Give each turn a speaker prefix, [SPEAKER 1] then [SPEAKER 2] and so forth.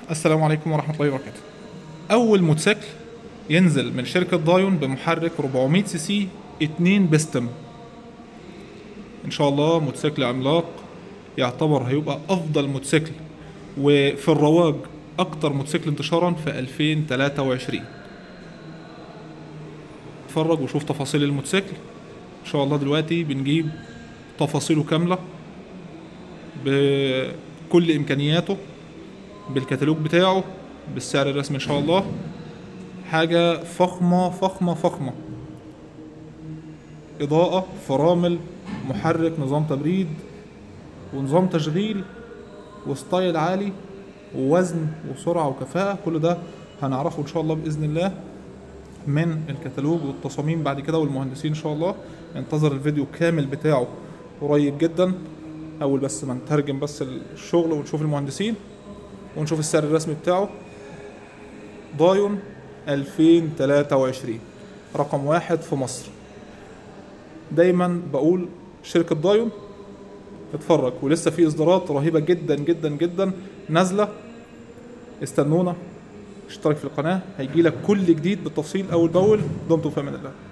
[SPEAKER 1] السلام عليكم ورحمة الله وبركاته أول موتوسيكل ينزل من شركة دايون بمحرك 400 سي سي 2 بستم إن شاء الله موتوسيكل عملاق يعتبر هيبقى أفضل موتوسيكل وفي الرواج أكتر موتوسيكل انتشارا في 2023 اتفرج وشوف تفاصيل الموتوسيكل إن شاء الله دلوقتي بنجيب تفاصيله كاملة بكل إمكانياته بالكتالوج بتاعه بالسعر الرسمي ان شاء الله حاجة فخمة فخمة فخمة إضاءة فرامل محرك نظام تبريد ونظام تشغيل وستايل عالي ووزن وسرعة وكفاءة كل ده هنعرفه إن شاء الله بإذن الله من الكتالوج والتصاميم بعد كده والمهندسين إن شاء الله انتظر الفيديو كامل بتاعه قريب جدا أول بس ما نترجم بس الشغل ونشوف المهندسين ونشوف السعر الرسمي بتاعه دايون 2023 رقم واحد في مصر دايما بقول شركة دايون اتفرج ولسه في اصدارات رهيبة جدا جدا جدا نازلة استنونا اشترك في القناة هيجيلك كل جديد بالتفصيل اول باول دمتم في امان الله